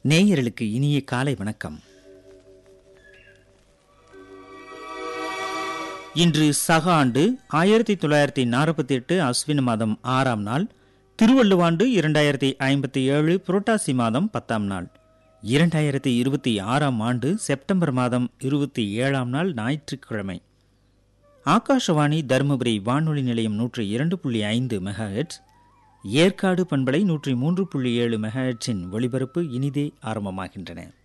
நேயர்களுக்கு இனிய காலை வணக்கம் இன்று சக ஆண்டு ஆயிரத்தி தொள்ளாயிரத்தி நாற்பத்தி எட்டு அஸ்வின் மாதம் ஆறாம் நாள் திருவள்ளுவாண்டு இரண்டாயிரத்தி ஐம்பத்தி ஏழு புரட்டாசி மாதம் பத்தாம் நாள் இரண்டாயிரத்தி இருபத்தி ஆறாம் ஆண்டு செப்டம்பர் மாதம் இருபத்தி ஏழாம் நாள் ஞாயிற்றுக்கிழமை ஆகாஷவாணி தருமபுரி வானொலி நிலையம் நூற்றி இரண்டு புள்ளி ஐந்து மெகாஹெட்ஸ் ஏற்காடு பண்பலை நூற்றி மூன்று புள்ளி ஏழு மெகாஹெட்ஸின் ஒளிபரப்பு இனிதே ஆரம்பமாகின்றன